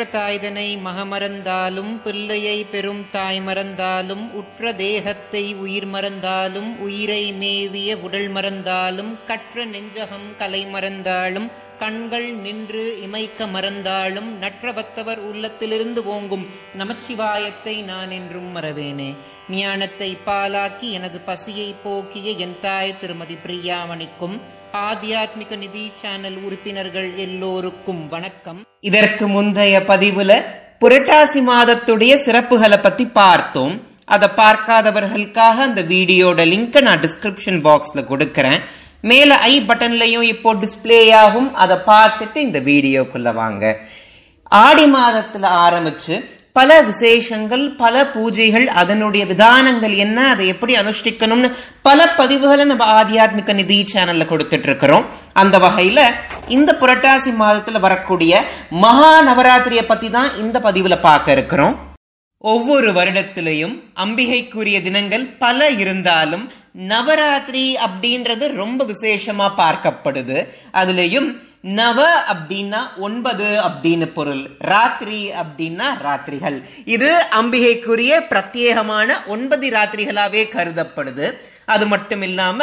பெற்ற தாய்தனை மகமறந்தாலும் பிள்ளையை பெரும் தாய் மறந்தாலும் உற்ற தேகத்தை உயிர் மறந்தாலும் உயிரை மேவிய உடல் மறந்தாலும் கற்ற நெஞ்சகம் கலை மறந்தாலும் கண்கள் நின்று இமைக்க மறந்தாலும் நற்றவத்தவர் உள்ளத்திலிருந்து ஓங்கும் நமச்சிவாயத்தை நான் என்றும் மறவேனே ஞானத்தை பாலாக்கி எனது பசியை போக்கிய என் தாய் திருமதி பிரியாமணிக்கும் ஆத்தியாத்மிக நிதி சேனல் உறுப்பினர்கள் எல்லோருக்கும் வணக்கம் இதற்கு முந்தைய பதிவுல புரட்டாசி மாதத்துடைய சிறப்புகளை பத்தி பார்த்தோம் அதை பார்க்காதவர்களுக்காக அந்த வீடியோட லிங்க் நான் டிஸ்கிரிப்ஷன் பாக்ஸ்ல கொடுக்கறேன் மேல ஐ பட்டன்லயும் இப்போ டிஸ்பிளே ஆகும் அதை பார்த்துட்டு இந்த வீடியோக்குள்ள வாங்க ஆடி மாதத்துல ஆரம்பிச்சு பல விசேஷங்கள் பல பூஜைகள் அதனுடைய விதானங்கள் என்ன அதை எப்படி அனுஷ்டிக்கணும்னு பல பதிவுகளை நம்ம ஆத்தியாத்மிக நிதி சேனல்ல கொடுத்துட்டு இருக்கிறோம் அந்த வகையில இந்த புரட்டாசி மாதத்துல வரக்கூடிய மகா நவராத்திரியை பத்தி தான் இந்த பதிவுல பார்க்க இருக்கிறோம் ஒவ்வொரு வருடத்திலையும் அம்பிகைக்குரிய தினங்கள் பல இருந்தாலும் நவராத்திரி அப்படின்றது ரொம்ப விசேஷமா பார்க்கப்படுது அதுலயும் நவ அப்படின்னா ஒன்பது அப்படின்னு பொருள் ராத்திரி அப்படின்னா ராத்திரிகள் இது அம்பிகைக்குரிய பிரத்யேகமான ஒன்பது ராத்திரிகளாவே கருதப்படுது அது மட்டும் இல்லாம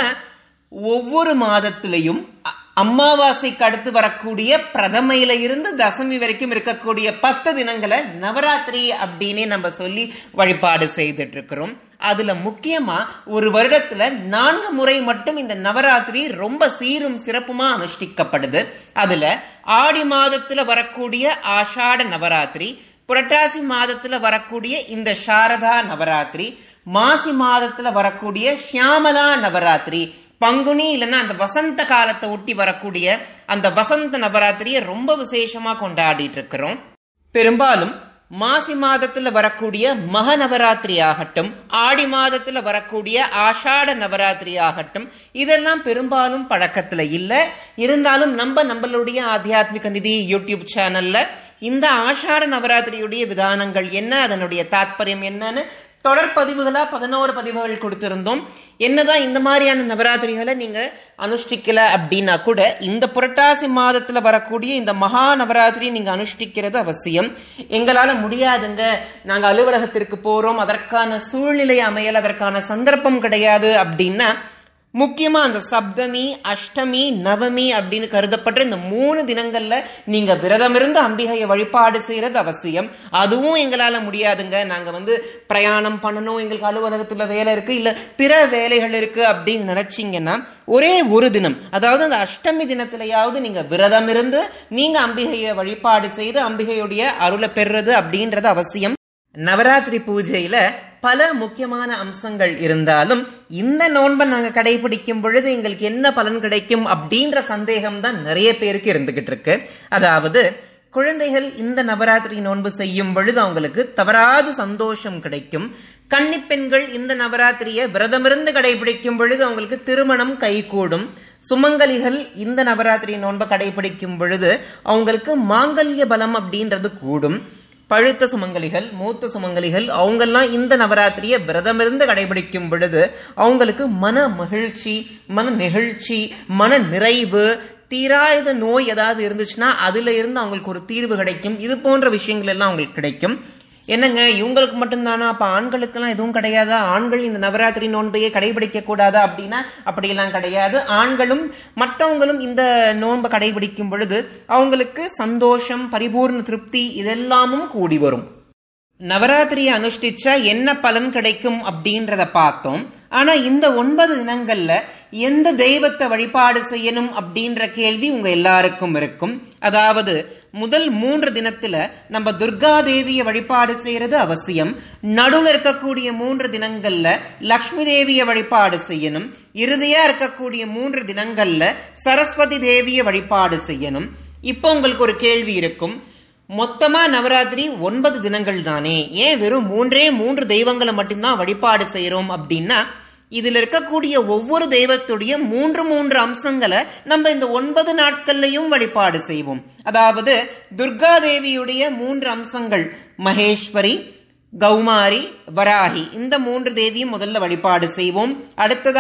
ஒவ்வொரு மாதத்திலையும் அமாவாசைக்கு அடுத்து வரக்கூடிய பிரதமையில இருந்து தசமி வரைக்கும் இருக்கக்கூடிய பத்து தினங்களை நவராத்திரி அப்படின்னு நம்ம சொல்லி வழிபாடு செய்துட்டு இருக்கிறோம் அதுல முக்கியமா ஒரு வருடத்துல நான்கு முறை மட்டும் இந்த நவராத்திரி ரொம்ப சீரும் சிறப்புமா அனுஷ்டிக்கப்படுது அதுல ஆடி மாதத்துல வரக்கூடிய ஆஷாட நவராத்திரி புரட்டாசி மாதத்துல வரக்கூடிய இந்த சாரதா நவராத்திரி மாசி மாதத்துல வரக்கூடிய ஷியாமலா நவராத்திரி பங்குனி இல்லைன்னா அந்த வசந்த காலத்தை ஒட்டி வரக்கூடிய அந்த வசந்த நவராத்திரியை ரொம்ப விசேஷமா கொண்டாடிட்டு இருக்கிறோம் பெரும்பாலும் மாசி மாதத்துல வரக்கூடிய மக நவராத்திரி ஆகட்டும் ஆடி மாதத்துல வரக்கூடிய ஆஷாட நவராத்திரி ஆகட்டும் இதெல்லாம் பெரும்பாலும் பழக்கத்துல இல்ல இருந்தாலும் நம்ம நம்மளுடைய ஆத்தியாத்மிக நிதி யூடியூப் சேனல்ல இந்த ஆஷாட நவராத்திரியுடைய விதானங்கள் என்ன அதனுடைய தாத்பரியம் என்னன்னு தொடர் பதிவுகளா பதினோரு பதிவுகள் கொடுத்திருந்தோம் என்னதான் இந்த மாதிரியான நவராத்திரிகளை நீங்க அனுஷ்டிக்கல அப்படின்னா கூட இந்த புரட்டாசி மாதத்துல வரக்கூடிய இந்த மகா நவராத்திரி நீங்க அனுஷ்டிக்கிறது அவசியம் எங்களால முடியாதுங்க நாங்க அலுவலகத்திற்கு போறோம் அதற்கான சூழ்நிலை அமையல் அதற்கான சந்தர்ப்பம் கிடையாது அப்படின்னா முக்கியமா அந்த சப்தமி அஷ்டமி நவமி அப்படின்னு கருதப்படுற இந்த மூணு தினங்கள்ல நீங்க விரதம் இருந்து அம்பிகையை வழிபாடு செய்யறது அவசியம் அதுவும் எங்களால முடியாதுங்க நாங்க வந்து பிரயாணம் பண்ணணும் எங்களுக்கு அலுவலகத்துல வேலை இருக்கு இல்ல பிற வேலைகள் இருக்கு அப்படின்னு நினைச்சீங்கன்னா ஒரே ஒரு தினம் அதாவது அந்த அஷ்டமி தினத்திலேயாவது நீங்க விரதம் இருந்து நீங்க அம்பிகையை வழிபாடு செய்து அம்பிகையுடைய அருளை பெறுறது அப்படின்றது அவசியம் நவராத்திரி பூஜையில பல முக்கியமான அம்சங்கள் இருந்தாலும் இந்த நோன்பை நாங்க கடைபிடிக்கும் பொழுது எங்களுக்கு என்ன பலன் கிடைக்கும் அப்படின்ற சந்தேகம் தான் நிறைய பேருக்கு இருந்துகிட்டு இருக்கு அதாவது குழந்தைகள் இந்த நவராத்திரி நோன்பு செய்யும் பொழுது அவங்களுக்கு தவறாத சந்தோஷம் கிடைக்கும் கன்னிப்பெண்கள் இந்த நவராத்திரியை விரதமிருந்து கடைபிடிக்கும் பொழுது அவங்களுக்கு திருமணம் கைகூடும் சுமங்கலிகள் இந்த நவராத்திரி நோன்பை கடைபிடிக்கும் பொழுது அவங்களுக்கு மாங்கல்ய பலம் அப்படின்றது கூடும் பழுத்த சுமங்கலிகள் மூத்த சுமங்கலிகள் அவங்கெல்லாம் இந்த நவராத்திரியை விரதமிருந்து கடைபிடிக்கும் பொழுது அவங்களுக்கு மன மகிழ்ச்சி மன நெகிழ்ச்சி மன நிறைவு தீராத நோய் ஏதாவது இருந்துச்சுன்னா அதுல இருந்து அவங்களுக்கு ஒரு தீர்வு கிடைக்கும் இது போன்ற விஷயங்கள் எல்லாம் அவங்களுக்கு கிடைக்கும் என்னங்க இவங்களுக்கு மட்டும்தானா அப்ப ஆண்களுக்கெல்லாம் எதுவும் கிடையாதா ஆண்கள் இந்த நவராத்திரி நோன்பையை கடைபிடிக்க கூடாதா அப்படின்னா அப்படியெல்லாம் கிடையாது ஆண்களும் மற்றவங்களும் இந்த நோன்பை கடைபிடிக்கும் பொழுது அவங்களுக்கு சந்தோஷம் பரிபூர்ண திருப்தி இதெல்லாமும் கூடி வரும் நவராத்திரியை அனுஷ்டிச்சா என்ன பலன் கிடைக்கும் அப்படின்றத பார்த்தோம் ஆனா இந்த ஒன்பது தினங்கள்ல எந்த தெய்வத்தை வழிபாடு செய்யணும் அப்படின்ற கேள்வி உங்க எல்லாருக்கும் இருக்கும் அதாவது முதல் மூன்று தினத்துல நம்ம துர்கா தேவியை வழிபாடு செய்யறது அவசியம் நடுவில் இருக்கக்கூடிய மூன்று தினங்கள்ல லக்ஷ்மி தேவியை வழிபாடு செய்யணும் இறுதியா இருக்கக்கூடிய மூன்று தினங்கள்ல சரஸ்வதி தேவியை வழிபாடு செய்யணும் இப்போ உங்களுக்கு ஒரு கேள்வி இருக்கும் மொத்தமா நவராத்திரி ஒன்பது தினங்கள் தானே ஏன் வெறும் மூன்றே மூன்று தெய்வங்களை மட்டும்தான் வழிபாடு செய்யறோம் அப்படின்னா இதுல இருக்கக்கூடிய ஒவ்வொரு தெய்வத்துடைய மூன்று மூன்று அம்சங்களை நம்ம இந்த ஒன்பது நாட்கள்லையும் வழிபாடு செய்வோம் அதாவது துர்கா தேவியுடைய மூன்று அம்சங்கள் மகேஸ்வரி கௌமாரி வராகி இந்த மூன்று தேவியும் முதல்ல வழிபாடு செய்வோம் அடுத்ததா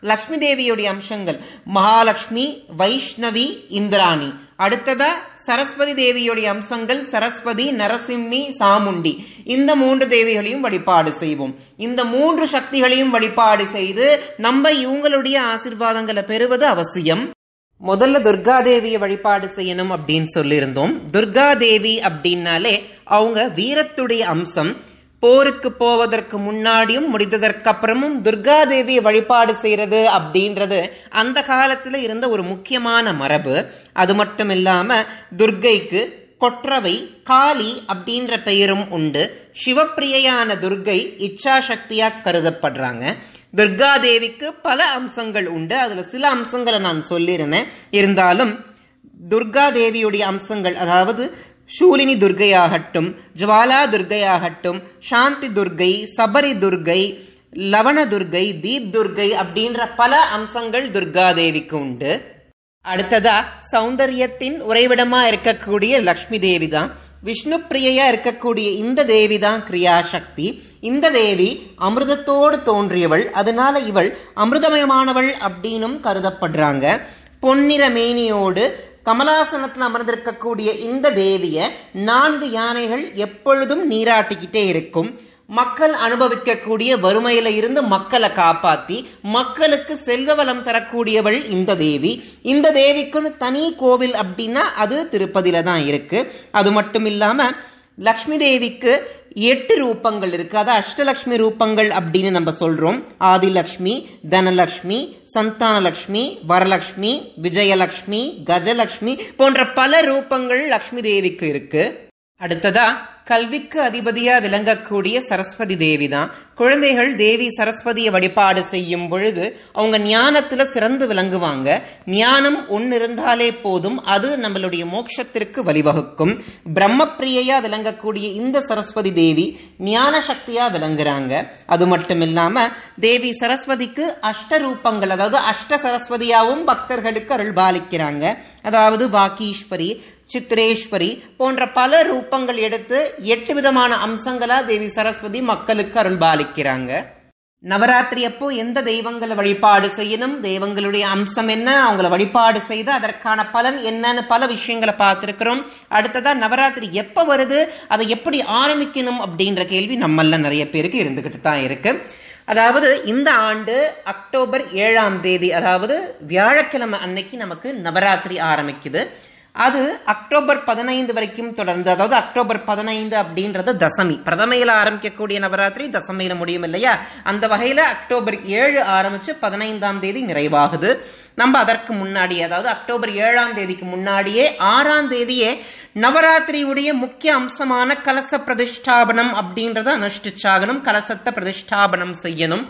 லக்ஷ்மி தேவியுடைய அம்சங்கள் மகாலட்சுமி வைஷ்ணவி இந்திராணி அடுத்ததா சரஸ்வதி தேவியுடைய அம்சங்கள் சரஸ்வதி நரசிம்மி சாமுண்டி இந்த மூன்று தேவிகளையும் வழிபாடு செய்வோம் இந்த மூன்று சக்திகளையும் வழிபாடு செய்து நம்ம இவங்களுடைய ஆசிர்வாதங்களை பெறுவது அவசியம் முதல்ல துர்கா தேவியை வழிபாடு செய்யணும் அப்படின்னு சொல்லியிருந்தோம் துர்கா தேவி அப்படின்னாலே அவங்க வீரத்துடைய அம்சம் போருக்கு போவதற்கு முன்னாடியும் முடிந்ததற்கு அப்புறமும் துர்கா தேவியை வழிபாடு செய்யறது அப்படின்றது அந்த காலத்துல இருந்த ஒரு முக்கியமான மரபு அது மட்டும் இல்லாம துர்கைக்கு கொற்றவை காளி அப்படின்ற பெயரும் உண்டு சிவப்பிரியையான துர்கை இச்சா சக்தியா கருதப்படுறாங்க துர்கா தேவிக்கு பல அம்சங்கள் உண்டு அதுல சில அம்சங்களை நான் சொல்லியிருந்தேன் இருந்தாலும் துர்கா தேவியுடைய அம்சங்கள் அதாவது சூலினி துர்கையாகட்டும் ஜுவாலா துர்கையாகட்டும் சாந்தி துர்கை சபரி துர்கை லவண துர்கை தீப் துர்கை அப்படின்ற பல அம்சங்கள் துர்கா தேவிக்கு உண்டு அடுத்ததா சௌந்தரியத்தின் உறைவிடமா இருக்கக்கூடிய லக்ஷ்மி தேவி தான் விஷ்ணு பிரியையா இருக்கக்கூடிய இந்த தேவி தான் கிரியாசக்தி இந்த தேவி அமிர்தத்தோடு தோன்றியவள் அதனால இவள் அமிர்தமயமானவள் அப்படின்னும் கருதப்படுறாங்க பொன்னிற மேனியோடு கமலாசனத்தில் அமர்ந்திருக்கக்கூடிய இந்த தேவிய நான்கு யானைகள் எப்பொழுதும் நீராட்டிக்கிட்டே இருக்கும் மக்கள் அனுபவிக்கக்கூடிய வறுமையில இருந்து மக்களை காப்பாத்தி மக்களுக்கு செல்வ வளம் தரக்கூடியவள் இந்த தேவி இந்த தேவிக்குன்னு தனி கோவில் அப்படின்னா அது திருப்பதியில தான் இருக்கு அது மட்டும் இல்லாம லக்ஷ்மி தேவிக்கு எட்டு ரூபங்கள் இருக்கு அது அஷ்டலக்ஷ்மி ரூபங்கள் அப்படின்னு நம்ம சொல்றோம் ஆதிலக்ஷ்மி தனலக்ஷ்மி சந்தானலக்ஷ்மி வரலக்ஷ்மி விஜயலக்ஷ்மி கஜலக்ஷ்மி போன்ற பல ரூபங்கள் லக்ஷ்மி தேவிக்கு இருக்கு அடுத்ததா கல்விக்கு அதிபதியா விளங்கக்கூடிய சரஸ்வதி தேவி தான் குழந்தைகள் தேவி சரஸ்வதியை வழிபாடு செய்யும் பொழுது அவங்க ஞானத்துல சிறந்து விளங்குவாங்க ஞானம் ஒன்று இருந்தாலே போதும் அது நம்மளுடைய மோட்சத்திற்கு வழிவகுக்கும் பிரம்மப்பிரியையா விளங்கக்கூடிய இந்த சரஸ்வதி தேவி ஞான சக்தியா விளங்குறாங்க அது மட்டும் இல்லாம தேவி சரஸ்வதிக்கு அஷ்ட ரூபங்கள் அதாவது அஷ்ட சரஸ்வதியாவும் பக்தர்களுக்கு அருள்பாலிக்கிறாங்க அதாவது வாக்கீஸ்வரி சித்ரேஸ்வரி போன்ற பல ரூபங்கள் எடுத்து எட்டு விதமான அம்சங்களா தேவி சரஸ்வதி மக்களுக்கு அருள்பாலிக்கிறாங்க நவராத்திரி அப்போ எந்த தெய்வங்களை வழிபாடு செய்யணும் தெய்வங்களுடைய அம்சம் என்ன அவங்கள வழிபாடு செய்து அதற்கான பலன் என்னன்னு பல விஷயங்களை பார்த்துருக்கிறோம் அடுத்ததா நவராத்திரி எப்ப வருது அதை எப்படி ஆரம்பிக்கணும் அப்படின்ற கேள்வி நம்மள நிறைய பேருக்கு இருந்துகிட்டு தான் இருக்கு அதாவது இந்த ஆண்டு அக்டோபர் ஏழாம் தேதி அதாவது வியாழக்கிழமை அன்னைக்கு நமக்கு நவராத்திரி ஆரம்பிக்குது அது அக்டோபர் பதினைந்து வரைக்கும் தொடர்ந்து அதாவது அக்டோபர் பதினைந்து அப்படின்றது தசமி பிரதமையில ஆரம்பிக்கக்கூடிய நவராத்திரி தசமியில முடியும் இல்லையா அந்த வகையில அக்டோபர் ஏழு ஆரம்பிச்சு பதினைந்தாம் தேதி நிறைவாகுது நம்ம அதற்கு முன்னாடி அதாவது அக்டோபர் ஏழாம் தேதிக்கு முன்னாடியே ஆறாம் தேதியே நவராத்திரியுடைய முக்கிய அம்சமான கலச பிரதிஷ்டாபனம் அப்படின்றத அனுஷ்டிச்சாகணும் கலசத்தை பிரதிஷ்டாபனம் செய்யணும்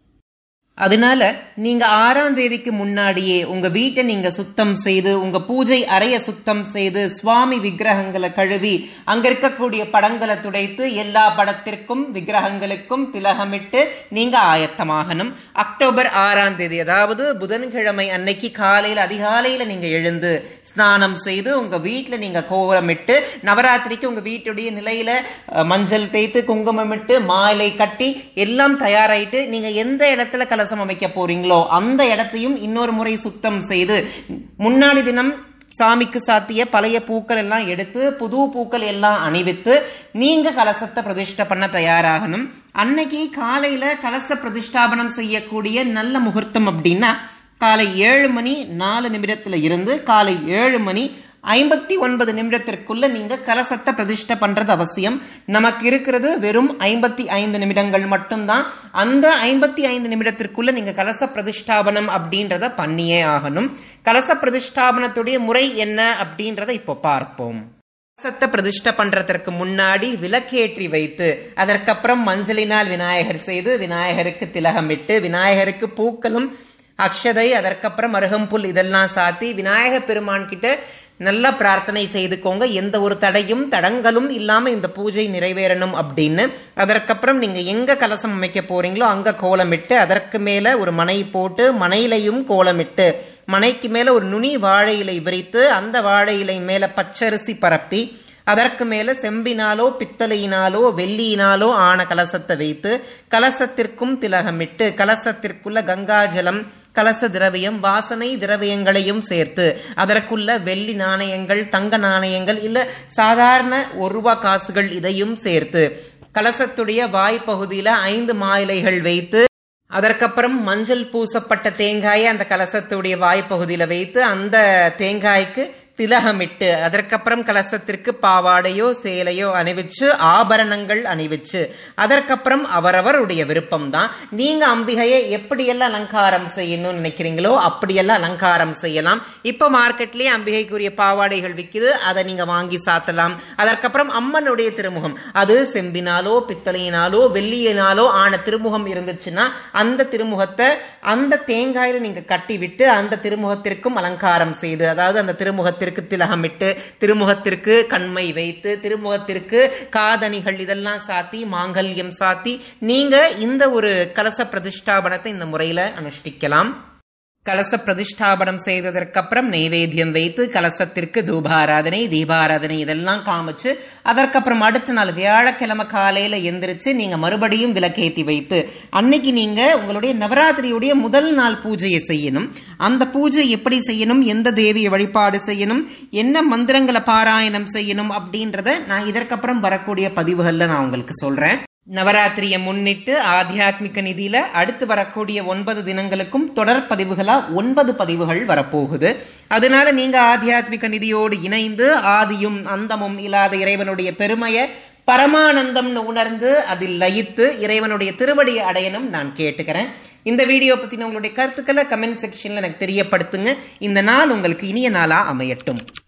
அதனால நீங்க ஆறாம் தேதிக்கு முன்னாடியே உங்க வீட்டை நீங்க சுத்தம் செய்து உங்க பூஜை அறைய சுத்தம் செய்து சுவாமி விக்கிரகங்களை கழுவி அங்க இருக்கக்கூடிய படங்களை துடைத்து எல்லா படத்திற்கும் விக்கிரகங்களுக்கும் திலகமிட்டு நீங்க ஆயத்தமாகணும் அக்டோபர் ஆறாம் தேதி அதாவது புதன்கிழமை அன்னைக்கு காலையில அதிகாலையில நீங்க எழுந்து ஸ்நானம் செய்து உங்க வீட்டுல நீங்க கோலமிட்டு நவராத்திரிக்கு உங்க வீட்டுடைய நிலையில அஹ், மஞ்சள் தேய்த்து குங்குமமிட்டு மாலை கட்டி எல்லாம் தயாராயிட்டு நீங்க எந்த இடத்துல கலசம் அமைக்க போறீங்களோ அந்த இடத்தையும் இன்னொரு முறை சுத்தம் செய்து முன்னாடி தினம் சாமிக்கு சாத்திய பழைய பூக்கள் எல்லாம் எடுத்து புது பூக்கள் எல்லாம் அணிவித்து நீங்க கலசத்தை பிரதிஷ்டை பண்ண தயாராகணும் அன்னைக்கு காலையில கலச பிரதிஷ்டாபனம் செய்யக்கூடிய நல்ல முகூர்த்தம் அப்படின்னா காலை ஏழு மணி நாலு நிமிடத்துல இருந்து காலை ஏழு மணி ஐம்பத்தி ஒன்பது நிமிடத்திற்குள்ள நீங்க கலசத்தை பிரதிஷ்டை பண்றது அவசியம் நமக்கு இருக்கிறது வெறும் ஐம்பத்தி ஐந்து நிமிடங்கள் மட்டும்தான் அந்த ஐம்பத்தி ஐந்து நிமிடத்திற்குள்ள நீங்க கலச பிரதிஷ்டாபனம் அப்படின்றத பண்ணியே ஆகணும் கலச பிரதிஷ்டாபனத்துடைய முறை என்ன அப்படின்றத இப்போ பார்ப்போம் கலசத்தை பிரதிஷ்டை பண்றதற்கு முன்னாடி விளக்கேற்றி வைத்து அதற்கப்புறம் மஞ்சளினால் விநாயகர் செய்து விநாயகருக்கு திலகமிட்டு விநாயகருக்கு பூக்களும் அக்ஷதை அதற்கப்புறம் அருகம்புல் இதெல்லாம் சாத்தி விநாயக பெருமான் கிட்ட நல்லா பிரார்த்தனை செய்துக்கோங்க எந்த ஒரு தடையும் தடங்களும் இல்லாம இந்த பூஜை நிறைவேறணும் அப்படின்னு அதற்கப்புறம் நீங்க எங்க கலசம் அமைக்க போறீங்களோ அங்க கோலமிட்டு அதற்கு மேல ஒரு மனை போட்டு மனையிலையும் கோலமிட்டு மனைக்கு மேல ஒரு நுனி வாழை இலை விரித்து அந்த வாழை இலை மேல பச்சரிசி பரப்பி அதற்கு மேல செம்பினாலோ பித்தளையினாலோ வெள்ளியினாலோ ஆன கலசத்தை வைத்து கலசத்திற்கும் திலகமிட்டு கலசத்திற்குள்ள கங்காஜலம் கலச திரவியம் வாசனை திரவியங்களையும் சேர்த்து அதற்குள்ள வெள்ளி நாணயங்கள் தங்க நாணயங்கள் இல்ல சாதாரண ஒரு ரூபா காசுகள் இதையும் சேர்த்து கலசத்துடைய வாய்ப்பகுதியில ஐந்து மாயிலைகள் வைத்து அதற்கப்புறம் மஞ்சள் பூசப்பட்ட தேங்காயை அந்த கலசத்துடைய வாய்ப்பகுதியில வைத்து அந்த தேங்காய்க்கு திலகமிட்டு அதற்கப்புறம் கலசத்திற்கு பாவாடையோ சேலையோ அணிவிச்சு ஆபரணங்கள் அணிவிச்சு அதற்கப்புறம் அவரவருடைய விருப்பம் தான் நீங்க அம்பிகையை எப்படியெல்லாம் அலங்காரம் செய்யணும்னு நினைக்கிறீங்களோ அப்படியெல்லாம் அலங்காரம் செய்யலாம் இப்ப மார்க்கெட்லயே அம்பிகைக்குரிய பாவாடைகள் விற்குது அதை நீங்க வாங்கி சாத்தலாம் அதற்கப்புறம் அம்மனுடைய திருமுகம் அது செம்பினாலோ பித்தளையினாலோ வெள்ளியினாலோ ஆன திருமுகம் இருந்துச்சுன்னா அந்த திருமுகத்தை அந்த தேங்காயில நீங்க கட்டி விட்டு அந்த திருமுகத்திற்கும் அலங்காரம் செய்து அதாவது அந்த திருமுகத்திற்கு திலகமிட்டு திருமுகத்திற்கு கண்மை வைத்து திருமுகத்திற்கு காதணிகள் இதெல்லாம் சாத்தி மாங்கல்யம் சாத்தி நீங்க இந்த ஒரு கலச பிரதிஷ்டாபனத்தை இந்த முறையில அனுஷ்டிக்கலாம் கலச பிரதிஷ்டாபனம் செய்ததற்கப்புறம் நெய்வேத்தியம் வைத்து கலசத்திற்கு தூபாராதனை தீபாராதனை இதெல்லாம் காமிச்சு அதற்கப்புறம் அடுத்த நாள் வியாழக்கிழமை காலையில எந்திரிச்சு நீங்க மறுபடியும் விளக்கேத்தி வைத்து அன்னைக்கு நீங்க உங்களுடைய நவராத்திரியுடைய முதல் நாள் பூஜையை செய்யணும் அந்த பூஜை எப்படி செய்யணும் எந்த தேவியை வழிபாடு செய்யணும் என்ன மந்திரங்களை பாராயணம் செய்யணும் அப்படின்றத நான் இதற்கப்புறம் வரக்கூடிய பதிவுகள்ல நான் உங்களுக்கு சொல்றேன் நவராத்திரியை முன்னிட்டு ஆத்தியாத்மிக நிதியில அடுத்து வரக்கூடிய ஒன்பது தினங்களுக்கும் தொடர் பதிவுகளா ஒன்பது பதிவுகள் வரப்போகுது அதனால நீங்க ஆத்தியாத்மிக நிதியோடு இணைந்து ஆதியும் அந்தமும் இல்லாத இறைவனுடைய பெருமையை பரமானந்தம்னு உணர்ந்து அதில் லயித்து இறைவனுடைய திருவடியை அடையணும் நான் கேட்டுக்கிறேன் இந்த வீடியோ பத்தின உங்களுடைய கருத்துக்களை கமெண்ட் செக்ஷன்ல எனக்கு தெரியப்படுத்துங்க இந்த நாள் உங்களுக்கு இனிய நாளா அமையட்டும்